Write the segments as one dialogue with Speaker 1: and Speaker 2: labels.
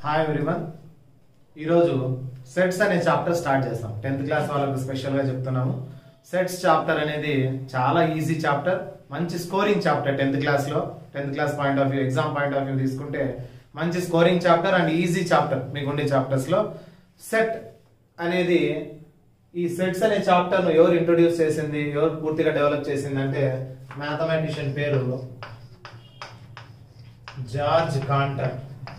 Speaker 1: hi everyone ఈరోజు sets అనే chapter start చేస్తాం టెన్త్ క్లాస్ వాళ్ళకు స్పెషల్గా చెప్తున్నాము సెట్స్ చాప్టర్ అనేది చాలా ఈజీ చాప్టర్ మంచి స్కోరింగ్ చాప్టర్ టెన్త్ క్లాస్లో tenth class point of view exam point of view తీసుకుంటే మంచి scoring chapter and easy chapter మీకు ఉండే చాప్టర్స్లో సెట్ అనేది ఈ సెట్స్ అనే చాప్టర్ ను ఎవరు ఇంట్రొడ్యూస్ చేసింది ఎవరు పూర్తిగా డెవలప్ చేసింది అంటే మ్యాథమెటిషియన్ పేరు జార్జ్ కాంటర్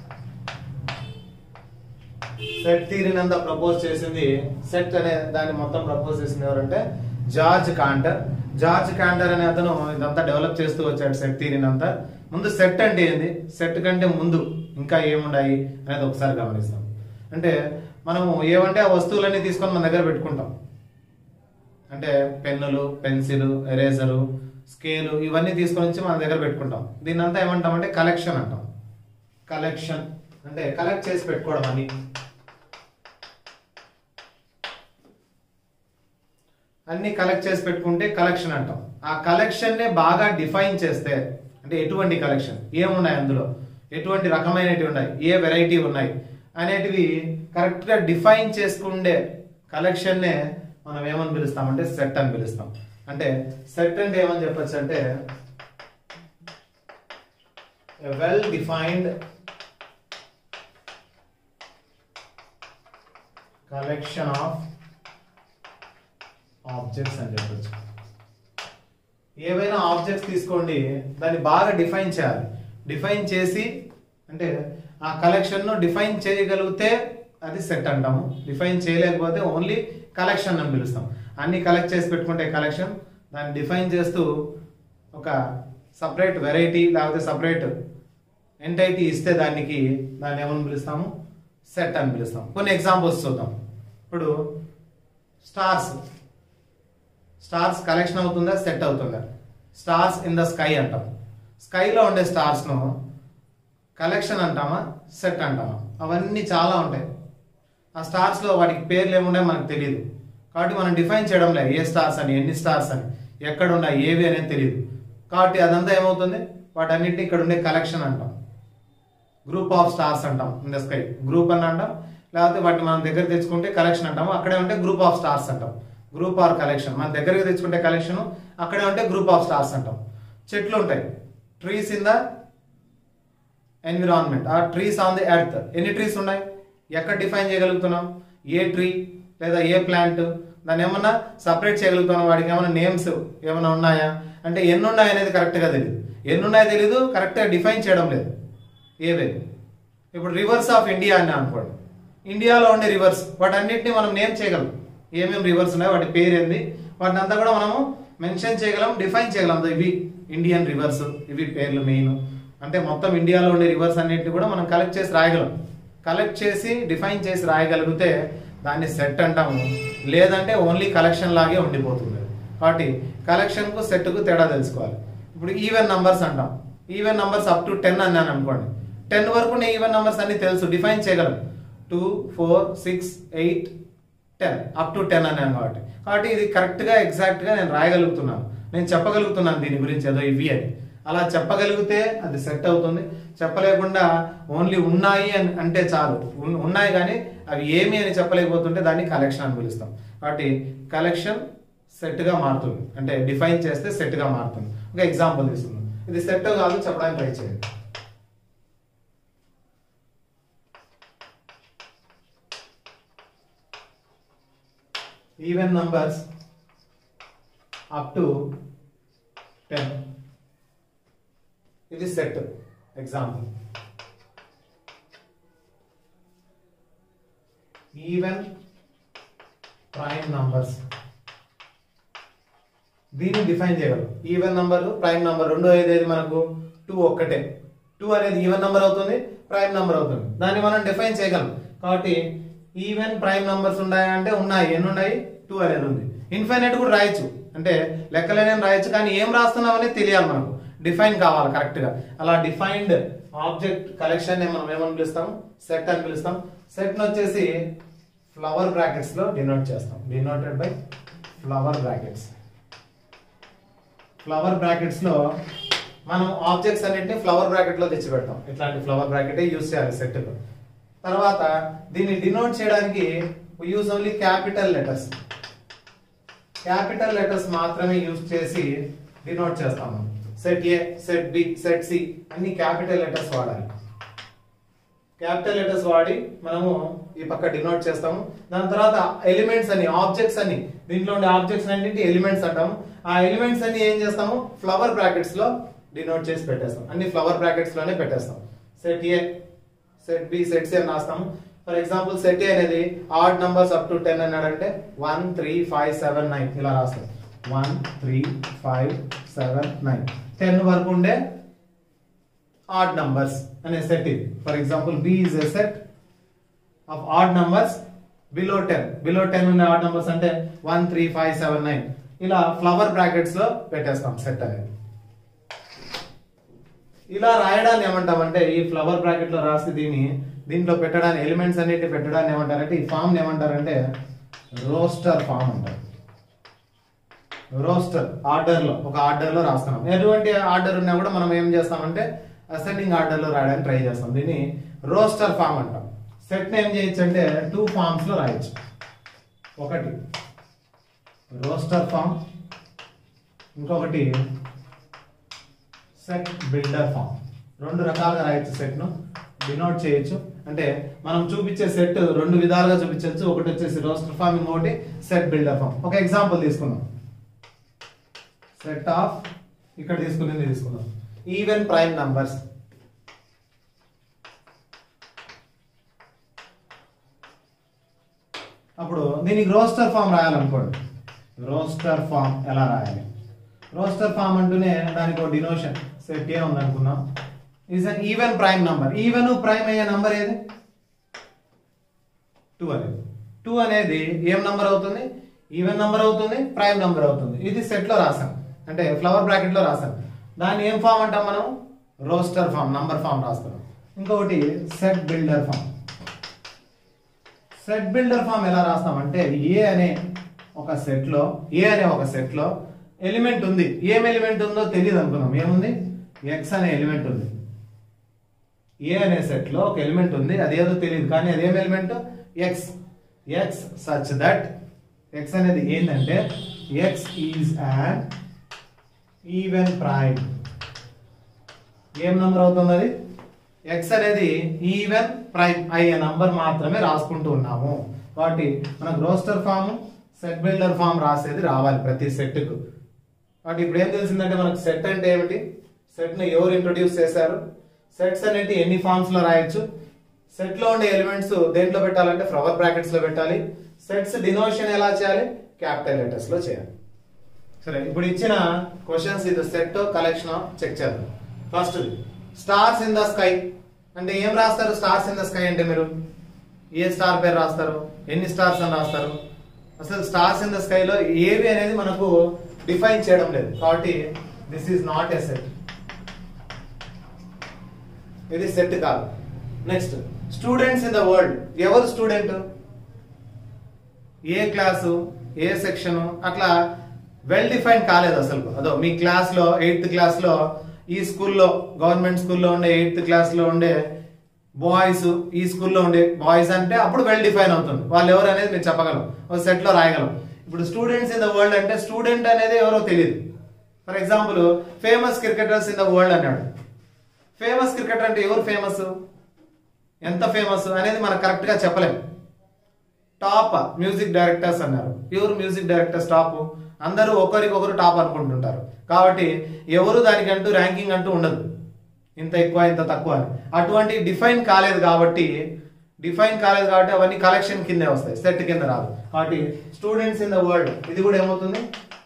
Speaker 1: సెట్ థియరీని అంతా ప్రపోజ్ చేసింది సెట్ అనే దాన్ని మొత్తం ప్రపోజ్ చేసింది ఎవరంటే జార్జ్ కాంటర్ జార్జ్ కాంటర్ అనే అతను ఇదంతా డెవలప్ చేస్తూ వచ్చాడు సెట్ థియరీని అంతా ముందు సెట్ అంటే ఏంది సెట్ కంటే ముందు ఇంకా ఏముండాయి అనేది ఒకసారి గమనిస్తాం అంటే మనము ఏమంటే ఆ వస్తువులన్నీ తీసుకొని మన దగ్గర పెట్టుకుంటాం అంటే పెన్నులు పెన్సిల్ ఎరేజరు స్కేలు ఇవన్నీ తీసుకొని వచ్చి మన దగ్గర పెట్టుకుంటాం దీన్ని అంతా ఏమంటాం అంటే కలెక్షన్ అంటాం కలెక్షన్ అంటే కలెక్ట్ చేసి పెట్టుకోవడం అని అన్ని కలెక్ట్ చేసి పెట్టుకుంటే కలెక్షన్ అంటాం ఆ కలెక్షన్ నే బాగా డిఫైన్ చేస్తే అంటే ఎటువంటి కలెక్షన్ ఏమున్నాయి అందులో ఎటువంటి రకమైనవి ఉన్నాయి ఏ వెరైటీ ఉన్నాయి అనేటివి కరెక్ట్ గా డిఫైన్ చేసుకుండే కలెక్షన్ నే మనం ఏమని పిలుస్తామంటే సెట్ అని పిలుస్తాం అంటే సెట్ అంటే ఏమని చెప్పొచ్చు అంటే well defined collection of objects అని చెప్పొచ్చు ఏవైనా ఆబ్జెక్ట్స్ తీసుకోండి దాన్ని బాగా డిఫైన్ చేయాలి డిఫైన్ చేసి అంటే ఆ కలెక్షన్ ను డిఫైన్ చేయగలిగితే అది సెట్ అంటాము డిఫైన్ చేయలేకపోతే ఓన్లీ కలెక్షన్ అని పిలుస్తాం అన్ని కలెక్ట్ చేసి పెట్టుకుంటే కలెక్షన్ దాన్ని డిఫైన్ చేస్తూ ఒక సపరేట్ వెరైటీ లేకపోతే సపరేట్ ఎంటైటీ ఇస్తే దానికి దాన్ని ఏమని పిలుస్తాము సెట్ అని పిలుస్తాం కొన్ని ఎగ్జాంపుల్స్ చూద్దాం ఇప్పుడు స్టార్స్ స్టార్స్ కలెక్షన్ అవుతుందా సెట్ అవుతుందా స్టార్స్ ఇన్ ద స్కై అంటాం స్కైలో ఉండే స్టార్స్ను కలెక్షన్ అంటామా సెట్ అంటామా అవన్నీ చాలా ఉంటాయి ఆ స్టార్స్లో వాటికి పేర్లు ఏమున్నాయో మనకు తెలియదు కాబట్టి మనం డిఫైన్ చేయడం లేదు ఏ స్టార్స్ అని ఎన్ని స్టార్స్ అని ఎక్కడ ఉన్నాయి ఏవి అనేది తెలియదు కాబట్టి అదంతా ఏమవుతుంది వాటన్నిటిని ఇక్కడ ఉండే కలెక్షన్ అంటాం గ్రూప్ ఆఫ్ స్టార్స్ అంటాం ఇన్ ద స్కై గ్రూప్ అని అంటాం లేకపోతే వాటిని మనం దగ్గర తెచ్చుకుంటే కలెక్షన్ అంటాము అక్కడే ఉంటే గ్రూప్ ఆఫ్ స్టార్స్ అంటాం గ్రూప్ ఆర్ కలెక్షన్ మన దగ్గరికి తెచ్చుకుంటే కలెక్షన్ అక్కడే ఉంటే గ్రూప్ ఆఫ్ స్టార్స్ అంటాం చెట్లు ఉంటాయి ట్రీస్ ఇన్ ద ఎన్విరాన్మెంట్ ఆ ట్రీస్ ఆన్ ది ఎర్త్ ఎన్ని ట్రీస్ ఉన్నాయి ఎక్కడ డిఫైన్ చేయగలుగుతున్నాం ఏ ట్రీ లేదా ఏ ప్లాంట్ దాన్ని ఏమన్నా సపరేట్ చేయగలుగుతున్నాం వాడికి ఏమైనా నేమ్స్ ఏమైనా ఉన్నాయా అంటే ఎన్ని ఉన్నాయి అనేది కరెక్ట్గా తెలియదు ఎన్ని ఉన్నాయో తెలియదు కరెక్ట్గా డిఫైన్ చేయడం లేదు ఏవే ఇప్పుడు రివర్స్ ఆఫ్ ఇండియా అని అనుకోండి ఇండియాలో ఉండే రివర్స్ వాటన్నిటిని మనం నేమ్ చేయగలం ఏమేమి రివర్స్ ఉన్నాయో వాటి పేరు ఏంది వాటిని అంతా కూడా మనము మెన్షన్ చేయగలం డిఫైన్ చేయగలం ఇవి ఇండియన్ రివర్స్ ఇవి పేర్లు మెయిన్ అంటే మొత్తం ఇండియాలో ఉండే రివర్స్ అన్నిటిని కూడా మనం కలెక్ట్ చేసి రాయగలం కలెక్ట్ చేసి డిఫైన్ చేసి రాయగలిగితే దాన్ని సెట్ అంటాము లేదంటే ఓన్లీ కలెక్షన్ లాగే ఉండిపోతుంది కాబట్టి కలెక్షన్కు సెట్కు తేడా తెలుసుకోవాలి ఇప్పుడు ఈవెన్ నంబర్స్ అంటాం even numbers up to ten అన్నాను అనుకోండి టెన్ వరకు నేను ఈవెన్ నంబర్స్ అన్ని తెలుసు డిఫైన్ చేయగలం two four six eight ten up to ten అన్నాను కాబట్టి కాబట్టి ఇది కరెక్ట్గా ఎగ్జాక్ట్గా నేను రాయగలుగుతున్నాను నేను చెప్పగలుగుతున్నాను దీని గురించి ఏదో ఇవి అని అలా చెప్పగలిగితే అది సెట్ అవుతుంది చెప్పలేకుండా ఓన్లీ ఉన్నాయి అని అంటే చాలు ఉన్- ఉన్నాయి కానీ అవి ఏమి అని చెప్పలేకపోతుంటే దాన్ని కలెక్షన్ అని పిలుస్తాం కాబట్టి కలెక్షన్ సెట్గా మారుతుంది అంటే డిఫైన్ చేస్తే సెట్గా మారుతుంది ఒక ఎగ్జాంపుల్ తీసుకుందాం ఇది సెట్ కాదు చెప్పడానికి ట్రై చేయండి even numbers up to ten ఇది set example even prime numbers దీన్ని డిఫైన్ చేయగలం ఈవెన్ నంబర్ ప్రైమ్ నంబర్ రెండు ఐదు ఐదు మనకు టూ ఒక్కటే టూ అనేది ఈవెన్ నంబర్ అవుతుంది ప్రైమ్ నంబర్ అవుతుంది దాన్ని మనం డిఫైన్ చేయగలం కాబట్టి ఈవెన్ ప్రైమ్ నంబర్స్ ఉన్నాయా అంటే ఉన్నాయి ఎన్ని ఉన్నాయి టూ అనేది ఉంది ఇన్ఫైనైట్ కూడా రాయొచ్చు అంటే లెక్కలేని రాయొచ్చు కానీ ఏం రాస్తున్నాం అనేది తెలియాలి మనకు డిఫైన్ కావాలి కరెక్ట్ గా అలా డిఫైన్డ్ ఆబ్జెక్ట్ కలెక్షన్ ని మనం ఏమని పిలుస్తాం సెట్ అని పిలుస్తాం సెట్ వచ్చేసి ఫ్లవర్ బ్రాకెట్స్ లో డినోట్ చేస్తాం denoted by flower brackets flower brackets లో మనం ఆబ్జెక్ట్స్ అన్నింటినీ ఫ్లవర్ బ్రాకెట్ లో తెచ్చి పెడతాం ఇట్లాంటి ఫ్లవర్ బ్రాకెట్ యూస్ చేయాలి సెట్ లో తర్వాత దీన్ని డినోట్ చేయడానికి use only capital letters capital letters మాత్రమే యూజ్ చేసి డినోట్ చేస్తాము set A set B set C అన్ని క్యాపిటల్ లెటర్స్ వాడాలి క్యాపిటల్ లెటర్స్ వాడి మనము ఈ పక్క డినోట్ చేస్తాము దాని తర్వాత ఎలిమెంట్స్ అని ఆబ్జెక్ట్స్ అని దీంట్లో ఉండే ఆబ్జెక్ట్స్ అన్నింటి ఎలిమెంట్స్ అంటాము ఆ ఎలిమెంట్స్ అన్ని ఏం చేస్తాము ఫ్లవర్ బ్రాకెట్స్ లో డినోట్ చేసి పెట్టేస్తాం అన్ని ఫ్లవర్ బ్రాకెట్స్ లోనే పెట్టేస్తాం set A set B set C అని రాస్తాము ఫర్ ఎగ్జాంపుల్ సెట్ ఏ అనేది odd numbers up to ten అన్నాడంటే one three five seven nine ఇలా రాస్తాం one three five seven nine ten వరకు ఉండే ఆడ్ నంబర్స్ అనే సెట్ ఇది for example B is a set of odd numbers below ten below ten ఉన్న odd numbers అంటే one three five seven nine ఇలా flower brackets లో పెట్టేస్తాం set అనేది ఇలా రాయడాన్ని ఏమంటామంటే ఈ ఫ్లవర్ బ్రాకెట్ లో రాసి దీన్ని దీంట్లో పెట్టడానికి ఎలిమెంట్స్ అన్నిటి పెట్టడాన్ని ఏమంటారంటే ఈ ఫామ్ ఏమంటారంటే రోస్టర్ ఫామ్ అంటారు రోస్టర్ ఆర్డర్ లో ఒక ఆర్డర్ లో రాస్తున్నాం ఎటువంటి ఆర్డర్ ఉన్నా కూడా మనం ఏం చేస్తామంటే అసెండింగ్ ఆర్డర్ లో రాయడానికి ట్రై చేస్తాం దీన్ని రోస్టర్ ఫామ్ అంటాం సెట్ ఏం చేయొచ్చు అంటే టూ ఫామ్స్ లో రాయొచ్చు ఒకటి రోస్టర్ ఫామ్ ఇంకొకటి సెట్ బిల్డర్ ఫామ్ రెండు రకాలుగా రాయొచ్చు సెట్ ను డినోట్ చేయొచ్చు అంటే మనం చూపించే సెట్ రెండు విధాలుగా చూపించవచ్చు ఒకటి వచ్చేసి రోస్టర్ ఫామ్ ఇంకొకటి సెట్ బిల్డర్ ఫామ్ ఒక ఎగ్జాంపుల్ తీసుకుందాం సెట్ ఆఫ్ ఇక్కడ తీసుకునేది తీసుకుందాం ఈవెన్ ప్రైమ్ నంబర్స్ అప్పుడు దీనికి రోస్టర్ ఫామ్ రాయాలనుకోండి రోస్టర్ ఫామ్ ఎలా రాయాలి రోస్టర్ ఫామ్ అంటూనే దానికి ఒక డినోషన్ సెట్ ఏ ఉంది అనుకుందాం is an even prime number even prime అయ్యే నంబర్ ఏది టూ అనేది టూ అనేది ఏం నంబర్ అవుతుంది ఈవెన్ నంబర్ అవుతుంది ప్రైమ్ నంబర్ అవుతుంది ఇది సెట్ లో రాసాం అంటే ఫ్లవర్ బ్రాకెట్ లో రాసాం దాన్ని ఏం ఫామ్ అంటాం మనం రోస్టర్ ఫామ్ నంబర్ ఫామ్ రాస్తున్నాం ఇంకొకటి set builder form set builder form ఎలా రాస్తామంటే ఏ అనే ఒక సెట్ లో ఏ అనే ఒక సెట్ లో ఎలిమెంట్ ఉంది ఏం ఎలిమెంట్ ఉందో తెలియదు అనుకున్నాం ఏముంది ఎక్స్ అనే ఎలిమెంట్ ఉంది ఏ అనే సెట్ లో ఒక ఎలిమెంట్ ఉంది అదేదో తెలియదు కానీ అదేం element x x such that x అనేది ఏంటంటే x is and even prime ఏం నంబర్ అవుతుంది అది ఎక్స్ అనేది ఈవెన్ ప్రైమ్ అయ్యే నంబర్ మాత్రమే రాసుకుంటూ ఉన్నాము కాబట్టి మనకు roster form set builder form రాసేది రావాలి ప్రతి సెట్ కు కాబట్టి ఇప్పుడు ఏం తెలిసిందంటే మనకు సెట్ అంటే ఏమిటి సెట్ ని ఎవరు ఇంట్రొడ్యూస్ చేశారు సెట్స్ అనేవి ఎన్ని ఫార్మ్స్ లో రాయొచ్చు సెట్ లో ఉండే ఎలిమెంట్స్ దేంట్లో పెట్టాలంటే ఫ్లవర్ బ్రాకెట్స్ లో పెట్టాలి సెట్స్ డినోషన్ ఎలా చేయాలి క్యాపిటల్ లెటర్స్ లో చేయాలి సరే ఇప్పుడు ఇచ్చిన క్వశ్చన్స్ ఇది సెట్ కలెక్షన్ చెక్ చేద్దాం first stars in the sky అంటే ఏం రాస్తారు స్టార్స్ ఇన్ ద స్కై అంటే మీరు ఏ స్టార్ పేరు రాస్తారు ఎన్ని స్టార్స్ అని రాస్తారు అసలు స్టార్స్ ఇన్ ద స్కై లో ఏవి అనేది మనకు డిఫైన్ చేయడం లేదు కాబట్టి this is not a set ఇది సెట్ కాదు next students in the world ఎవరు స్టూడెంట్ ఏ క్లాసు ఏ సెక్షన్ అట్లా వెల్ డిఫైన్ కాలేదు అసలు అదో మీ క్లాస్ లో ఎయిత్ క్లాస్ లో ఈ స్కూల్లో గవర్నమెంట్ స్కూల్లో ఉండే ఎయిత్ క్లాస్ లో ఉండే బాయ్స్ ఈ స్కూల్లో ఉండే బాయ్స్ అంటే అప్పుడు వెల్ డిఫైన్ అవుతుంది వాళ్ళు ఎవరు అనేది మీరు చెప్పగలం ఒక సెట్ లో రాయగలం ఇప్పుడు స్టూడెంట్స్ ఇన్ ద వరల్డ్ అంటే స్టూడెంట్ అనేది ఎవరో తెలియదు for example famous cricketers in the world అన్నాడు ఫేమస్ క్రికెటర్ అంటే ఎవరు ఫేమస్ ఎంత ఫేమస్ అనేది మనం కరెక్ట్ గా చెప్పలేము టాప్ మ్యూజిక్ డైరెక్టర్స్ అన్నారు ఎవరు మ్యూజిక్ డైరెక్టర్స్ టాప్ అందరూ ఒకరికొకరు టాప్ అనుకుంటుంటారు కాబట్టి ఎవరు దానికంటూ ర్యాంకింగ్ అంటూ ఉండదు ఇంత ఎక్కువ ఇంత తక్కువ అని అటువంటి డిఫైన్ కాలేదు కాబట్టి డిఫైన్ కాలేదు కాబట్టి అవన్నీ కలెక్షన్ కిందే వస్తాయి సెట్ కింద రాదు కాబట్టి స్టూడెంట్స్ ఇన్ ద వరల్డ్ ఇది కూడా ఏమవుతుంది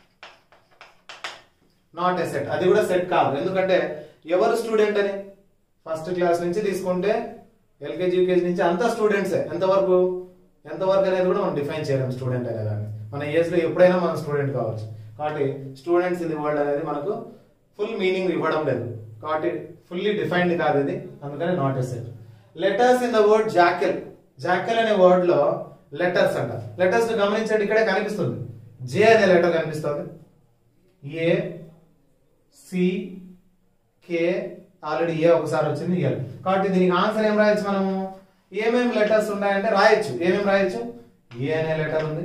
Speaker 1: నాట్ ఎ సెట్ అది కూడా సెట్ కాదు ఎందుకంటే ఎవరు స్టూడెంట్ అని ఫస్ట్ క్లాస్ నుంచి తీసుకుంటే ఎల్కేజీ యూకేజీ నుంచి అంతా స్టూడెంట్సే ఎంతవరకు ఎంతవరకు అనేది కూడా మనం డిఫైన్ చేయలేం స్టూడెంట్ అనేదాన్ని మన ఏజ్ లో ఎప్పుడైనా మనం స్టూడెంట్ కావచ్చు కాబట్టి స్టూడెంట్స్ ఇన్ ది వరల్డ్ అనేది మనకు ఫుల్ మీనింగ్ ఇవ్వడం లేదు కాబట్టి ఫుల్లీ డిఫైన్డ్ కాదు ఇది అందుకని not a set letters in the word jackal jackal అనే వర్డ్ లో లెటర్స్ అంట లెటర్స్ ని గమనించండి ఇక్కడే కనిపిస్తుంది జే అనే లెటర్ కనిపిస్తుంది ఏ సి కే ఆల్రెడీ ఏ ఒకసారి వచ్చింది ఎల్ కాబట్టి దీనికి ఆన్సర్ ఏం రాయొచ్చు మనము ఏమేమి లెటర్స్ ఉన్నాయంటే రాయొచ్చు ఏమేమి రాయొచ్చు ఏ అనే లెటర్ ఉంది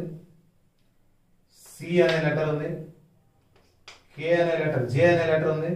Speaker 1: సి అనే లెటర్ ఉంది కే అనే లెటర్ జే అనే లెటర్ ఉంది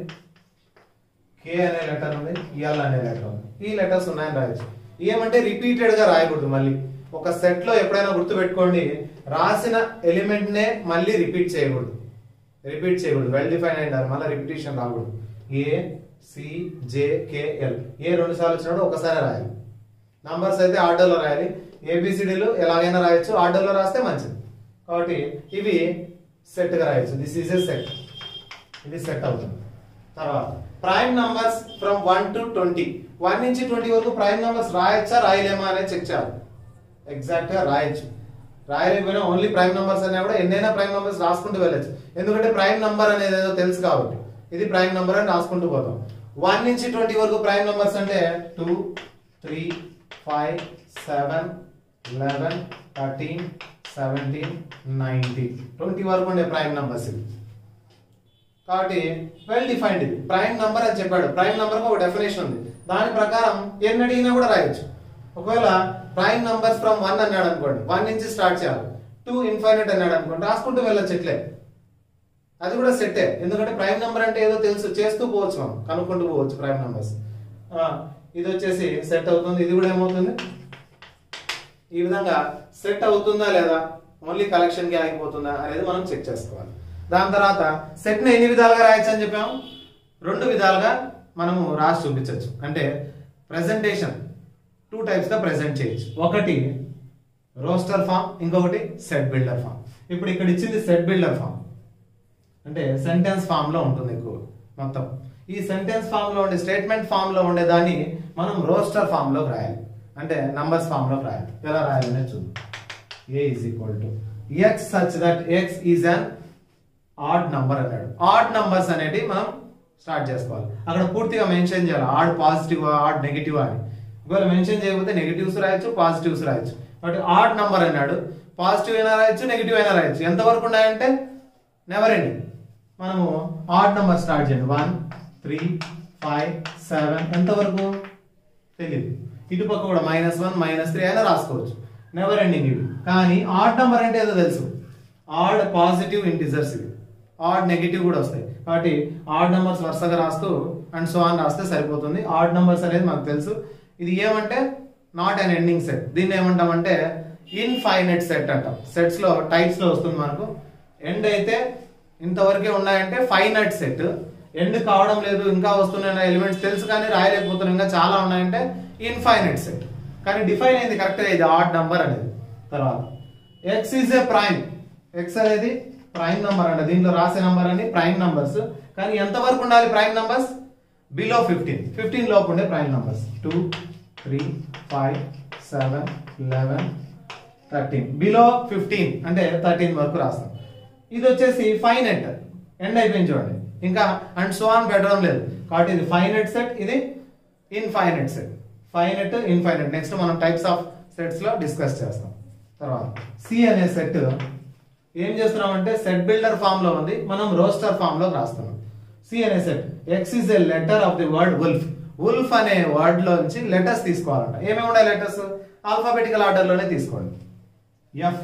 Speaker 1: కే అనే లెటర్ ఉంది ఎల్ అనే లెటర్ ఉంది ఈ లెటర్స్ ఉన్నాయని రాయొచ్చు ఏమంటే రిపీటెడ్ గా రాయకూడదు మళ్ళీ ఒక సెట్ లో ఎప్పుడైనా గుర్తుపెట్టుకోండి రాసిన ఎలిమెంట్ నే మళ్ళీ రిపీట్ చేయకూడదు రిపీట్ చేయకూడదు వెల్ డిఫైన్ అయింది మళ్ళీ రిపిటేషన్ రాకూడదు A C J K L A రెండు సార్లు వచ్చినప్పుడు ఒకసారి రాయాలి నంబర్స్ అయితే ఆర్డర్లో రాయాలి ఏబిసిడీలు ఎలాగైనా రాయొచ్చు ఆర్డర్లో రాస్తే మంచిది కాబట్టి ఇవి సెట్ గా రాయొచ్చు దిస్ ఈజ్ ఎ సెట్ ఇది సెట్ అవుతుంది తర్వాత prime numbers from one to twenty one నుంచి ట్వంటీ వరకు ప్రైమ్ నంబర్స్ రాయొచ్చా రాయలేమా అనేది చెక్ చేయాలి ఎగ్జాక్ట్ గా రాయొచ్చు రాయలేకపోయినా ఓన్లీ ప్రైమ్ నంబర్స్ అనే కూడా ఎన్నైనా ప్రైమ్ నంబర్స్ రాసుకుంటూ వెళ్ళొచ్చు ఎందుకంటే ప్రైమ్ నంబర్ అనేది ఏదో తెలుసు కాబట్టి ఇది ప్రైమ్ నంబర్ అని రాసుకుంటూ పోతాం వన్ నుంచి ట్వంటీ వరకు ప్రైమ్ నంబర్స్ అంటే two three five seven eleven thirteen seventeen nineteen twenty వరకు ఉండే ప్రైమ్ నంబర్స్ ఇవి కాబట్టి వెల్ డిఫైన్డ్ ఇది ప్రైమ్ నంబర్ అని చెప్పాడు ప్రైమ్ నంబర్ ఒక డెఫినేషన్ ఉంది దాని ప్రకారం ఎన్ని అడిగినా కూడా రాయొచ్చు ఒకవేళ ప్రైమ్ నంబర్స్ ఫ్రమ్ వన్ అన్నాడు అనుకోండి వన్ నుంచి స్టార్ట్ చేయాలి టూ ఇన్ఫైనైట్ అన్నాడు అనుకోండి రాసుకుంటూ వెళ్ళొచ్చు ఇట్లే అది కూడా సెట్టే ఎందుకంటే ప్రైమ్ నంబర్ అంటే ఏదో తెలుసు చేస్తూ పోవచ్చు మనం కనుక్కుంటూ పోవచ్చు ప్రైమ్ నంబర్స్ ఇది వచ్చేసి సెట్ అవుతుంది ఇది కూడా ఏమవుతుంది ఈ విధంగా సెట్ అవుతుందా లేదా ఓన్లీ కలెక్షన్ కి ఆగిపోతుందా అనేది మనం చెక్ చేసుకోవాలి దాని తర్వాత సెట్ ని ఎన్ని విధాలుగా రాయొచ్చు అని చెప్పాము రెండు విధాలుగా మనము రాసి చూపించవచ్చు అంటే ప్రెజెంటేషన్ టూ టైప్స్ గా ప్రెజెంట్ చేయొచ్చు ఒకటి రోస్టర్ ఫామ్ ఇంకొకటి సెట్ బిల్డర్ ఫామ్ ఇప్పుడు ఇక్కడ ఇచ్చింది సెట్ బిల్డర్ ఫామ్ అంటే సెంటెన్స్ ఫామ్ లో ఉంటుంది ఎక్కువ మొత్తం ఈ సెంటెన్స్ ఫామ్ లో ఉండే స్టేట్మెంట్ ఫామ్ లో ఉండే దాన్ని మనం రోస్టర్ ఫామ్ లో రాయాలి అంటే నంబర్స్ ఫామ్ లో రాయాలి ఎలా రాయాలనే చూద్దాం A is equal to x such that x is an odd number అన్నాడు ఆడ్ నంబర్స్ అనేటి మనం స్టార్ట్ చేసుకోవాలి అక్కడ పూర్తిగా మెన్షన్ చేయాలి ఆడ్ పాజిటివ్ ఆడ్ నెగిటివ్ అని ఒకవేళ మెన్షన్ చేయకపోతే నెగిటివ్స్ రాయొచ్చు పాజిటివ్స్ రాయొచ్చు కాబట్టి ఆడ్ నంబర్ అన్నాడు పాజిటివ్ అయినా రాయొచ్చు నెగిటివ్ అయినా రాయొచ్చు ఎంత వరకు ఉన్నాయంటే నెవర్ ఎండింగ్ మనము ఆడ్ నంబర్ స్టార్ట్ చేయండి వన్ త్రీ ఫైవ్ సెవెన్ ఎంత వరకు తెలియదు ఇటుపక్క కూడా మైనస్ వన్ మైనస్ త్రీ అయినా రాసుకోవచ్చు నెవర్ ఎండింగ్ ఇవి కానీ ఆడ్ నంబర్ అంటే ఏదో తెలుసు ఆడ్ పాజిటివ్ ఇంటిజర్స్ ఇవి ఆడ్ నెగిటివ్ కూడా వస్తాయి కాబట్టి ఆడ్ నంబర్స్ వరుసగా రాస్తూ అండ్ సో ఆన్ రాస్తే సరిపోతుంది ఆడ్ నంబర్స్ అనేది మనకు తెలుసు ఇది ఏమంటే నాట్ అన్ ఎండింగ్ సెట్ దీన్ని ఏమంటామంటే ఇన్ఫైనైట్ సెట్ అంటాం సెట్స్ లో టైప్స్ లో వస్తుంది మనకు ఎండ్ అయితే ఇంతవరకే ఉన్నాయంటే ఫైనైట్ సెట్ ఎండ్ కావడం లేదు ఇంకా వస్తున్న ఎలిమెంట్స్ తెలుసు కానీ రాయలేకపోతున్నాం ఇంకా చాలా ఉన్నాయంటే ఇన్ఫైనైట్ సెట్ కానీ డిఫైన్ అయింది కరెక్ట్ ఇది ఆడ్ నంబర్ అనేది తర్వాత x is a prime x అనేది ప్రైమ్ నంబర్ అంట దీంట్లో రాసే నంబర్ అని ప్రైమ్ నంబర్స్ కానీ ఎంత వరకు ఉండాలి prime numbers below fifteen fifteen లోపు ఉండే prime numbers two three five seven eleven thirteen below fifteen అంటే థర్టీన్ వరకు రాస్తాం ఇది వచ్చేసి ఫైనెట్ ఎండ్ అయిపోయింది చూడండి ఇంకా అండ్ సో ఆన్ పెట్టడం లేదు కాబట్టి ఇది ఫైనెట్ సెట్ ఇది infinite set finite infinite next మనం టైప్స్ ఆఫ్ సెట్స్ లో డిస్కస్ చేస్తాం తర్వాత సి అనే సెట్ ఏం చేస్తున్నాం అంటే సెట్ బిల్డర్ ఫామ్ లో ఉంది మనం రోస్టర్ ఫామ్ లో రాస్తున్నాం సి అనే set x is a letter of the word wolf wolf అనే వర్డ్ లోంచి లెటర్స్ తీసుకోవాలంట ఏమేమి ఉన్నాయి లెటర్స్ ఆల్ఫాబెటికల్ ఆర్డర్ లోనే తీసుకోండి ఎఫ్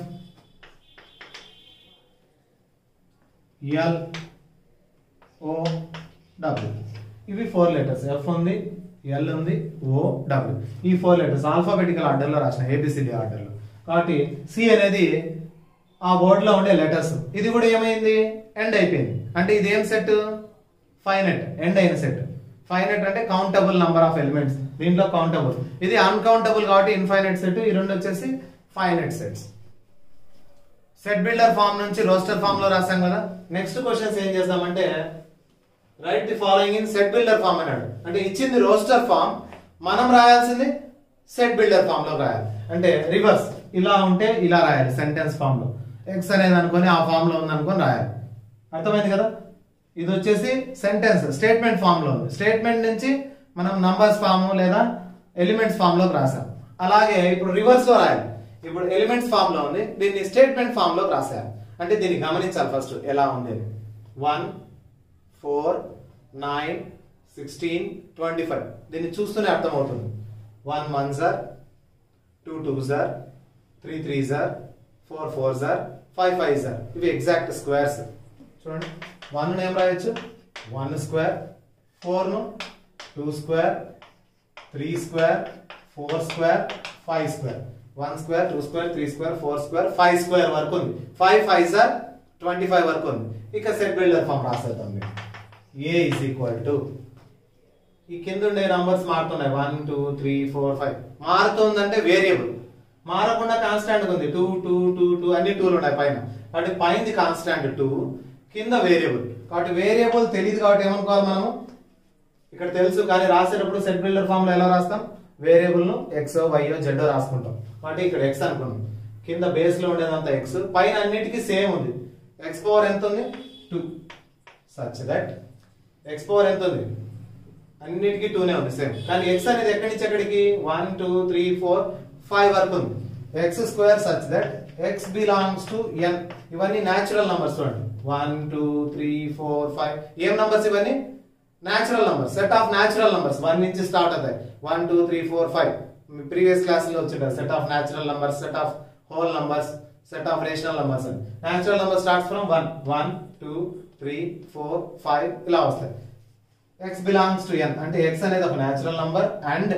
Speaker 1: ఎల్ ఓ డబ్ల్యూ ఇవి ఫోర్ లెటర్స్ ఎఫ్ ఉంది ఎల్ ఉంది ఓ డబ్ల్యూ ఈ ఫోర్ లెటర్స్ ఆల్ఫాబెటికల్ ఆర్డర్ లో రాసిన ఏబిసిడి ఆర్డర్ లో కాబట్టి సి అనేది ఆ వర్డ్ లో ఉండే లెటర్స్ ఇది కూడా ఏమైంది ఎండ్ అయిపోయింది అంటే ఇది ఏం సెట్ ఫైనెట్ ఎండ్ అయిన సెట్ ఫైనెట్ అంటే కౌంటబుల్ నంబర్ ఆఫ్ ఎలిమెంట్స్ దీంట్లో కౌంటబుల్ ఇది అన్కౌంటబుల్ కాబట్టి ఇన్ఫైనైట్ సెట్ ఈ రెండు వచ్చేసి finite sets set builder form నుంచి రోస్టర్ ఫామ్ లో రాసాం కదా నెక్స్ట్ క్వశ్చన్స్ ఏం చేద్దామంటే write the following in set builder form అన్నాడు అంటే ఇచ్చింది రోస్టర్ ఫామ్ మనం రాయాల్సింది సెట్ బిల్డర్ ఫామ్ లో రాయాలి అంటే రివర్స్ ఇలా ఉంటే ఇలా రాయాలి సెంటెన్స్ ఫామ్ లో ఎక్స్ అనేది అనుకొని ఆ ఫామ్ లో ఉంది అనుకొని రాయాలి అర్థమైంది కదా ఇది వచ్చేసి సెంటెన్స్ స్టేట్మెంట్ ఫామ్ లో ఉంది స్టేట్మెంట్ నుంచి మనం నంబర్స్ ఫామ్ లేదా ఎలిమెంట్స్ ఫామ్ లోకి రాసాం అలాగే ఇప్పుడు రివర్స్ లో రాయాలి ఇప్పుడు ఎలిమెంట్స్ ఫామ్ లో ఉంది దీన్ని స్టేట్మెంట్ ఫామ్ లోకి రాసారు అంటే దీన్ని గమనించాలి ఫస్ట్ ఎలా ఉంది one four nine sixteen twenty five దీన్ని చూస్తూనే అర్థమవుతుంది వన్ వన్ సార్ టూ టూ జార్ త్రీ త్రీ జార్ ఫోర్ ఫోర్ జార్ ఫైవ్ ఫైవ్ జార్ ఇవి ఎగ్జాక్ట్ స్క్వేర్స్ చూడండి వన్ ఏం రాయొచ్చు వన్ స్క్వేర్ ఫోర్ను two square three square four square five square one square two square three square four square five square వరకు ఉంది ఫైవ్ ఫైవ్ సార్ ట్వంటీ ఫైవ్ వరకు ఉంది ఇక సెట్ బిల్డర్ ఫామ్ రాసేద్దాం మీరు ఏ ఇస్ ఈక్వల్ టు ఈ కింద ఉండే నంబర్స్ మారుతున్నాయి one two three four five మారుతుందంటే వేరియబుల్ మారకుండా కాన్స్టాంట్ ఉంది టూ టూ టూ టూ అన్ని టూలు ఉన్నాయి పైన కాబట్టి పైనది కాన్స్టాంట్ టూ కింద వేరియబుల్ కాబట్టి వేరియబుల్ తెలియదు కాబట్టి ఏమనుకోవాలి మనము ఇక్కడ తెలుసు కానీ రాసేటప్పుడు సెట్ బిల్డర్ ఫామ్ లో ఎలా రాస్తాం వేరియబుల్ ను ఎక్స్ వైఓ జెడ్ రాసుకుంటాం కాబట్టి ఇక్కడ ఎక్స్ అనుకున్నాం కింద బేస్ లో ఉండేదంతా ఎక్స్ పైన అన్నిటికీ సేమ్ ఉంది ఎక్స్ పవర్ ఎంత ఉంది two such that x power ఎంత ఉంది అన్నిటికీ టూనే ఉంది సేమ్ కానీ ఎక్స్ అనేది ఎక్కడి నుంచి ఎక్కడికి one two three four five వరకు ఉంది x square such that x belongs to N ఇవన్నీ న్యాచురల్ నంబర్స్ చూడండి one two three four five ఏం నంబర్స్ ఇవన్నీ natural numbers set of natural numbers one నుంచి స్టార్ట్ అవుతాయి one two three four five previous class లో వచ్చింటారు set of natural numbers set of whole numbers set of rational numbers అని natural number starts from one one two three four five ఇలా వస్తాయి X belongs to ఎన్ అంటే x అనేది ఒక natural number and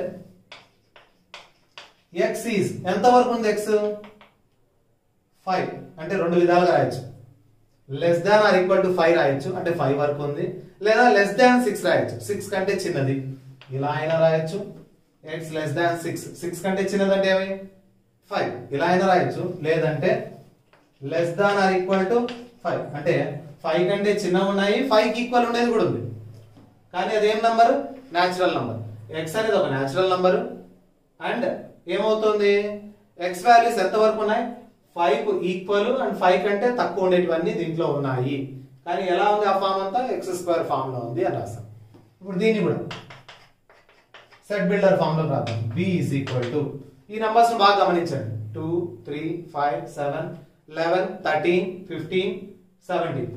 Speaker 1: x is ఎంత వరకు ఉంది x five అంటే రెండు విధాలుగా రాయొచ్చు less than or equal to five రాయొచ్చు అంటే ఫైవ్ వరకు ఉంది లేదా లెస్ దాన్ సిక్స్ రాయొచ్చు సిక్స్ కంటే చిన్నది ఇలా అయినా రాయొచ్చు x less than six six కంటే చిన్నది అంటే ఏమి ఫైవ్ ఇలా అయినా రాయొచ్చు లేదంటే less than or equal to five అంటే ఫైవ్ కంటే చిన్నవి ఉన్నాయి ఫైవ్ కి ఈక్వల్ ఉండేది కూడా ఉంది కానీ అదేం నంబర్ న్యాచురల్ నంబర్ ఎక్స్ అనేది ఒక న్యాచురల్ నంబర్ అండ్ ఏమవుతుంది ఎక్స్ వాల్యూస్ ఎంత వరకు ఉన్నాయి ఫైవ్ ఈక్వల్ అండ్ ఫైవ్ కంటే తక్కువ ఉండేటివన్నీ దీంట్లో ఉన్నాయి కానీ ఎలా ఉంది ఆ ఫామ్ అంతా ఎక్స్ స్క్వేర్ ఫామ్ లో ఉంది అని రాస్తాం ఇప్పుడు దీన్ని కూడా సెట్ బిల్డర్ ఫామ్ లో రాద్దాం బి ఈజ్ ఈక్వల్ టు ఈ నంబర్స్ బాగా గమనించండి two three five seven eleven thirteen fifteen seventeen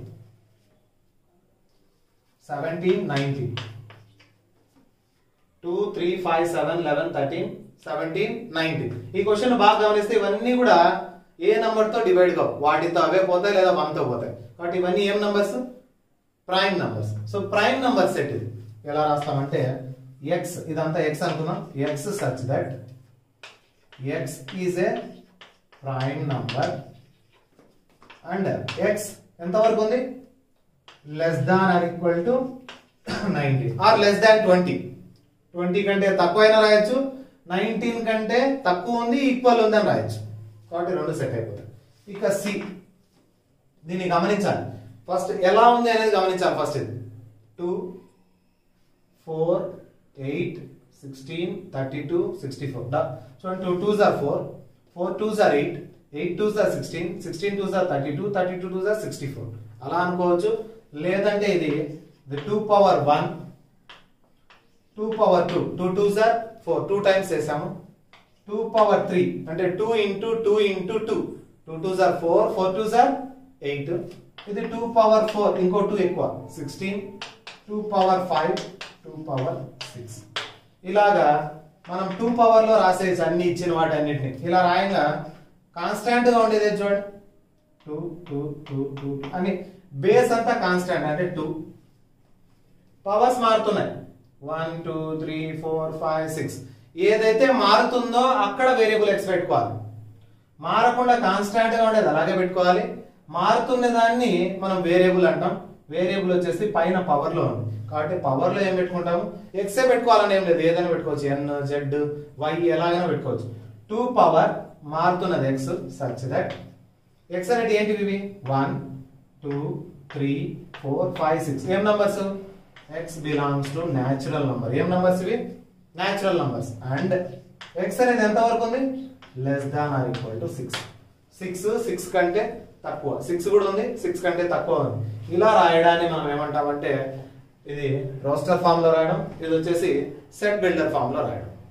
Speaker 1: seventeen nineteen two three five seven eleven thirteen seventeen nineteen ఈ క్వశ్చన్ బాగా గమనిస్తే ఇవన్నీ కూడా ఏ నంబర్ తో డివైడ్ కావు వాటితో అవే పోతాయి లేదా వన్ తో పోతాయి కాబట్టి ఇవన్నీ ఏం numbers prime numbers so prime number set ఇది ఎలా రాస్తామంటే ఎక్స్ ఇదంతా ఎక్స్ అనుకుందాం x such that x is a prime number and x ఎంత వరకు ఉంది less than or equal to ninety or less than twenty twenty కంటే తక్కువైనా రాయొచ్చు నైన్టీన్ కంటే తక్కువ ఉంది ఈక్వల్ ఉంది అని రాయొచ్చు కాబట్టి రెండు సెట్ అయిపోతాయి ఇక సి దీన్ని గమనించాలి ఫస్ట్ ఎలా ఉంది అనేది గమనించాలి ఫస్ట్ ఇది two four eight sixteen thirty two sixty four చూడండి two twos are four four twos are eight eight twos are sixteen sixteen twos are thirty two thirty two twos are sixty four అలా అనుకోవచ్చు లేదంటే ఇది the two power one two power two two two సార్ four two times వేసాము two power three అంటే two into two into two two two సార్ four four two sir eight ఇది two power four ఇంకో టూ ఎక్కువ sixteen two power five two power six ఇలాగా మనం two power లో రాసేయచ్చు అన్ని ఇచ్చిన వాటి అన్నిటిని ఇలా రాయంగా కాన్స్టాంట్ గా ఉండేది ఏది చూడండి టూ టూ టూ టూ అని బేస్ అంతా కాన్స్టాంట్ అంటే టూ పవర్స్ మారుతున్నాయి one two three four five six ఏదైతే మారుతుందో అక్కడ వేరియబుల్ ఎక్స్ పెట్టుకోవాలి మారకుండా కాన్స్టాంట్ గా ఉండేది అలాగే పెట్టుకోవాలి మారుతున్న దాన్ని మనం వేరియబుల్ అంటాం వేరియబుల్ వచ్చేసి పైన పవర్ లో ఉంది కాబట్టి పవర్ లో ఏం పెట్టుకుంటాము ఎక్సే పెట్టుకోవాలని ఏం లేదు ఏదైనా పెట్టుకోవచ్చు ఎన్ జెడ్ వై ఎలాగైనా పెట్టుకోవచ్చు టూ పవర్ మారుతున్నది ఎక్స్ సచ్ దట్ ఎక్స్ అనేది ఏంటివి ఇవి one two three four five six ఏం numbers x belongs to natural number ఏం నంబర్స్ ఇవి న్యాచురల్ నంబర్స్ అండ్ ఎక్స్ అనేది ఎంత వరకు ఉంది less than or equal to six six six కంటే తక్కువ సిక్స్ కూడా ఉంది సిక్స్ కంటే తక్కువ ఉంది ఇలా రాయడాన్ని మనం ఏమంటామంటే ఇది రోస్టర్ ఫామ్ లో రాయడం ఇది వచ్చేసి సెట్ బిల్డర్ ఫామ్ లో రాయడం